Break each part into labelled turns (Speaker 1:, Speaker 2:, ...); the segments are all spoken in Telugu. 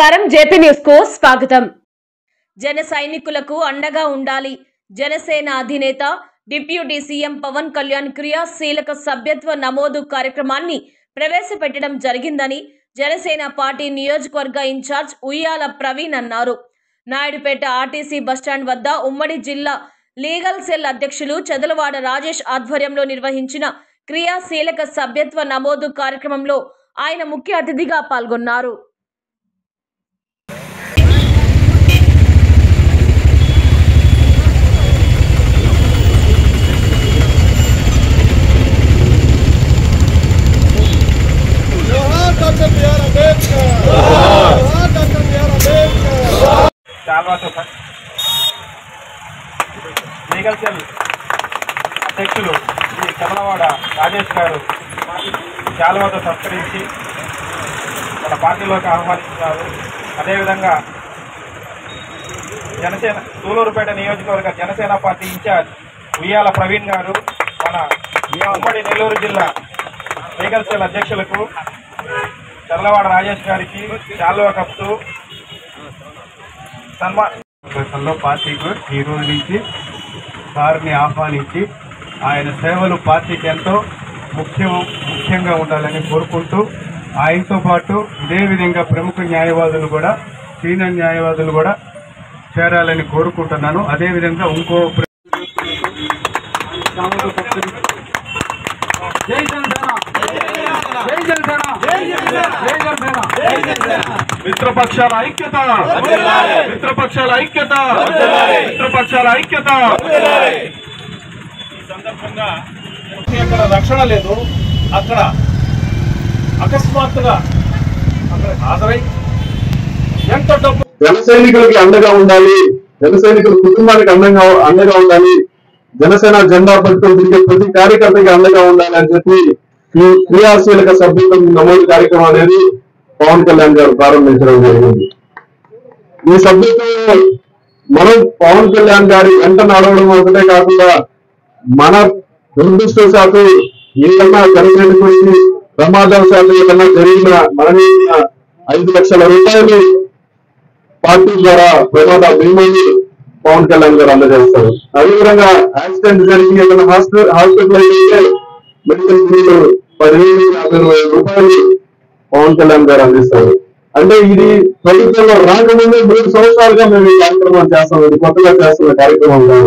Speaker 1: నమస్కారం జేపీ న్యూస్ కు స్వాగతం జన సైనికులకు అండగా ఉండాలి జనసేన అధినేత డిప్యూటీ సీఎం పవన్ కళ్యాణ్ క్రియాశీలక సభ్యత్వ నమోదు కార్యక్రమాన్ని ప్రవేశపెట్టడం జరిగిందని జనసేన పార్టీ నియోజకవర్గ ఇన్ఛార్జ్ ఉయ్యాల ప్రవీణ్ అన్నారు నాయుడుపేట ఆర్టీసీ బస్టాండ్ వద్ద ఉమ్మడి జిల్లా లీగల్ సెల్ అధ్యక్షులు చదలవాడ రాజేష్ ఆధ్వర్యంలో నిర్వహించిన క్రియాశీలక సభ్యత్వ నమోదు కార్యక్రమంలో ఆయన ముఖ్య అతిథిగా పాల్గొన్నారు
Speaker 2: जोहार डॉक्टर बी आर अम्बेडकर जोहार डॉक्टर बी आर अम्बेडकर
Speaker 3: చాలాతో లీగల్ సెల్ అధ్యక్షులు శ్రీ కమలవాడ రాజేష్ గారు చాలాతో సత్కరించి మన పార్టీలోకి ఆహ్వానిస్తున్నారు అదేవిధంగా జనసేన సూలూరుపేట నియోజకవర్గ జనసేన పార్టీ ఇన్ఛార్జ్ ఉయ్యాల ప్రవీణ్ గారు మన ఉమ్మడి నెల్లూరు జిల్లా లీగల్ సెల్ అధ్యక్షులకు చర్లవాడ రాజేష్ గారికి చాలువ కప్తూ సన్మా
Speaker 4: సంఘంలో పార్టీకు ఈ రోజు నుంచి సార్ని ఆహ్వానించి ఆయన సేవలు పార్టీకి ఎంతో ముఖ్యం ముఖ్యంగా ఉండాలని కోరుకుంటూ ఆయనతో పాటు ఇదే విధంగా ప్రముఖ న్యాయవాదులు కూడా సీనియర్ న్యాయవాదులు కూడా చేరాలని కోరుకుంటున్నాను అదేవిధంగా ఇంకో ప్ర- జై జనసేన జై జనసేన జై జనసేన మిత్రపక్షాల ఐక్యత మిత్రపక్షాల ఐక్యత మిత్రపక్షాల ఐక్యత
Speaker 3: ఎక్కడ రక్షణ లేదు అక్కడ అకస్మాత్తుగా అక్కడ హాజరై ఎంత డబ్బు
Speaker 5: జన సైనికులకి అండగా ఉండాలి జన సైనికుల కుటుంబానికి అండంగా అండగా ఉండాలి జనసేన జెండా పట్టుకొని తిరిగే ప్రతి కార్యకర్తకి అండగా ఉండాలి అని చెప్పి ఈ క్రియాశీలక సభ్యుత్వం నమోదు కార్యక్రమం అనేది పవన్ కళ్యాణ్ గారు ప్రారంభించడం జరిగింది ఈ సభ్యత్వం మనం పవన్ కళ్యాణ్ గారి వెంట నడవడం ఒకటే కాకుండా మన దురదృష్టవశాత్తు ఏదన్నా జనసైనికుడికి ప్రమాదవశాత్తు ఏదన్నా జరిగిన మరణించిన ఐదు లక్షల రూపాయలు పార్టీ ద్వారా ప్రమాద బీమాని పవన్ కళ్యాణ్ గారు అందజేస్తారు అదేవిధంగా యాక్సిడెంట్ జరిగి ఏదైనా హాస్పిటల్ హాస్పిటల్ అయితే మెడికల్ బిల్లు పదివేలు యాభై వేల రూపాయలు పవన్ కళ్యాణ్ గారు అందిస్తారు అంటే ఇది ప్రభుత్వంలో రాకముందే మూడు సంవత్సరాలుగా మేము ఈ కార్యక్రమం చేస్తాం ఇది కొత్తగా చేస్తున్న కార్యక్రమం కాదు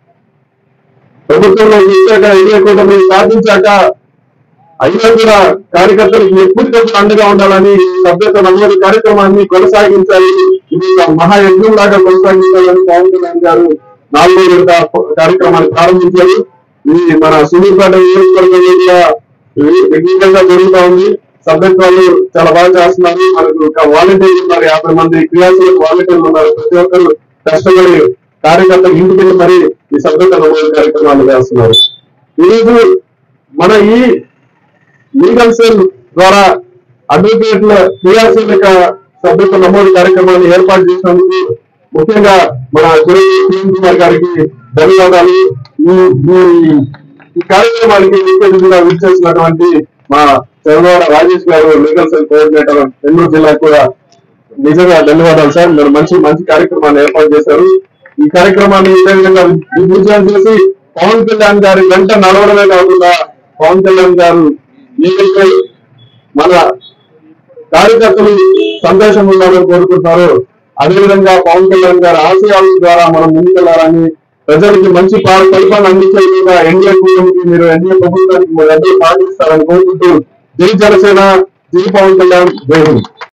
Speaker 5: ప్రభుత్వంలో ఇచ్చాక ఇదే కూటమి సాధించాక అయినా కూడా కార్యకర్తలకు ఎప్పటికప్పుడు అండగా ఉండాలని ఈ సభ్యత నమోదు కార్యక్రమాన్ని కొనసాగించాలి ఇది ఒక మహాయజ్ఞం లాగా కొనసాగించాలని పవన్ కళ్యాణ్ గారు నాలుగో విడత కార్యక్రమాన్ని ప్రారంభించారు ఇది మన సునీర్పేట నియోజకవర్గంలో కూడా విఘ్నంగా జరుగుతా ఉంది సభ్యత్వాలు చాలా బాగా చేస్తున్నారు మనకు ఒక వాలంటీర్లు ఉన్నారు యాభై మంది క్రియాశీలక వాలంటీర్లు ఉన్నారు ప్రతి ఒక్కరు కష్టపడి కార్యకర్తలు ఇంటికి వెళ్ళి మరి ఈ సభ్యత నమోదు కార్యక్రమాలు చేస్తున్నారు ఈరోజు మన ఈ లీగల్ సెల్ ద్వారా అడ్వకేట్ల క్రియాశీలక సభ్యత్వ నమోదు కార్యక్రమాన్ని ఏర్పాటు చేసినందుకు ముఖ్యంగా మన గురువు కిరణ్ కుమార్ గారికి ధన్యవాదాలు ఈ ఈ- ఈ కార్యక్రమానికి ముఖ్య అతిథిగా విచ్చేసినటువంటి మా చంద్రబాబు రాజేష్ గారు లీగల్ సెల్ కోఆర్డినేటర్ నెల్లూరు జిల్లాకు కూడా నిజంగా ధన్యవాదాలు సార్ మీరు మంచి మంచి కార్యక్రమాన్ని ఏర్పాటు చేశారు ఈ కార్యక్రమాన్ని ఇదే విధంగా విజయం చేసి పవన్ కళ్యాణ్ గారి వెంట నడవడమే కాకుండా పవన్ కళ్యాణ్ గారు ఏదైతే మన కార్యకర్తలు సందేశం ఉండాలని కోరుకుంటున్నారు అదేవిధంగా పవన్ కళ్యాణ్ గారి ఆశయాల ద్వారా మనం ముందుకెళ్లాలని ప్రజలకి మంచి పా- పరిపాలన అందించే విధంగా ఎన్డీఏ కూటమికి మీరు ఎన్డీఏ ప్రభుత్వానికి మీరు అందరూ పాటిస్తారని కోరుకుంటూ జై జనసేన జై పవన్ కళ్యాణ్ జై హింద్